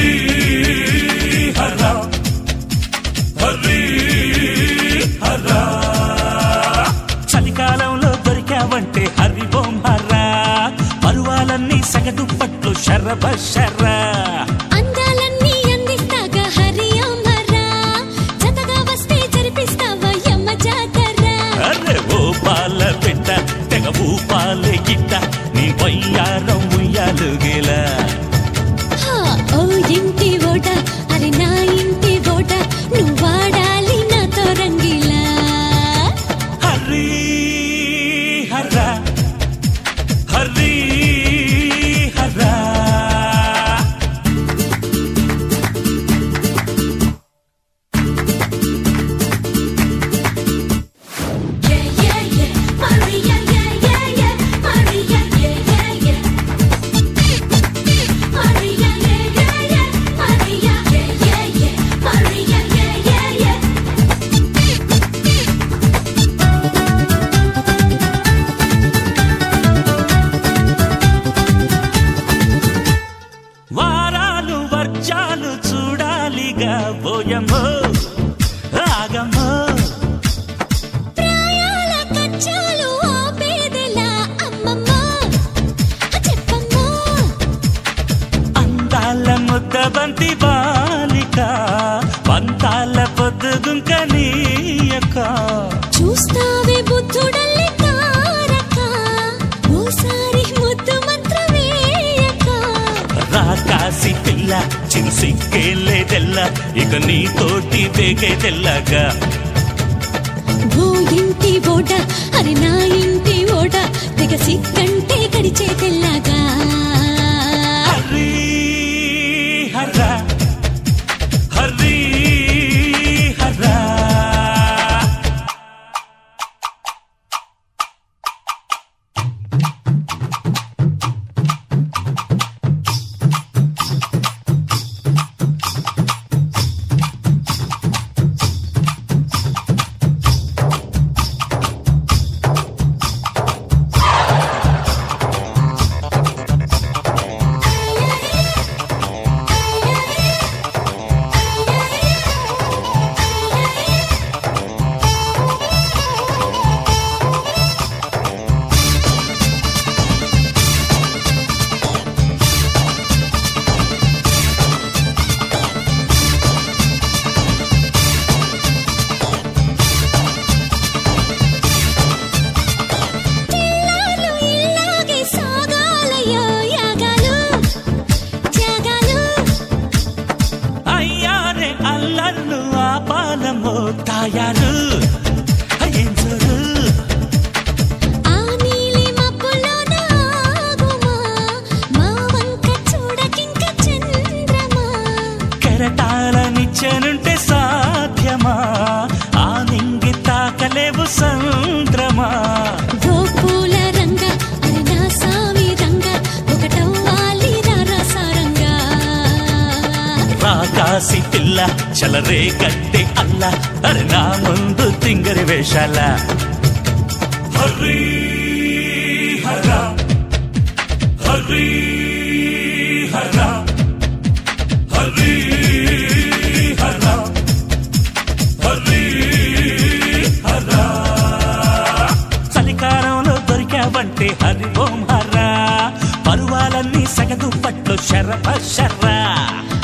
హర హరి హర చలికాలంలో దొరికావంటే హరి ఓం హర పరువాలన్నీ సగటు పట్లు శరభ శర అందాలన్నీ అందిస్తాగా హరి అమరా జతగా వస్తే జరిపిస్తావా యమ జాతర అరే ఓ పాల పెట్ట తెగ ఊపాలే గిట్ట నీ వయ్యారం ఉయ్యాలుగేలా హా, ఓ ఇంటి ఓట అది నా ఇంటి ఓట నువ్వు వాడాలి నాతో రంగిలా హరి హర హరి హర Yeah, yeah, yeah, Maria, yeah, yeah, yeah, Maria, yeah, yeah, yeah. Maria, yeah, yeah, yeah, Maria, yeah, yeah, yeah, Maria, yeah, yeah, yeah. వారాలు వర్జాలు చూడాలిగా పోయమ్మో ఆగమ్మో ప్రాయాల కచ్చాలు ఆపేదెలా అమ్మమ్మా చెప్పమ్మా అందాల ముద్దబంతి బాలిక పంతాల పొద్దుగుంక నీయక చూస్తావే బుద్ధుడల్లి తారక ఓసారి ముద్దు మంత్రమేయక రాకాసి పిల్ల చిన్సిక్కేలేదెల్ల ఇక నీతోటి వేగేదెల్లగా ఓ ఇంటి ఓట అది నా ఇంటి ఓట తెగ సిక్కంటే గడిచే తెల్లగా హరి హర హరి హర పిల్లలు ఇల్లాగే సాగాలయ్యో యాగాలు త్యాగాలు అయ్యారే అల్లర్లు ఆపాలమో తాయారు ఏం చూడు ఆ నీలి మబ్బులోన ఆగుమా మా వంక చూడకింక చంద్రమా కెరటాలనిచ్చనుంటే సాధ్యమా ఆ నింగి తాకలేవు సంద్రమా ఓ పూల రంగ అది నా సామి రంగ ఒకటవ్వాలి రసారంగా రాకాసి పిల్ల చలరే గట్టి అల్ల అరే నా ముందు తింగరి వేషాల హరి హర హరి హర హరి హర హరి హర చలికాలంలో దొరికావంటే హరి ఓం హర పరువాలన్నీ సగదు పట్లు శరభ శర్ర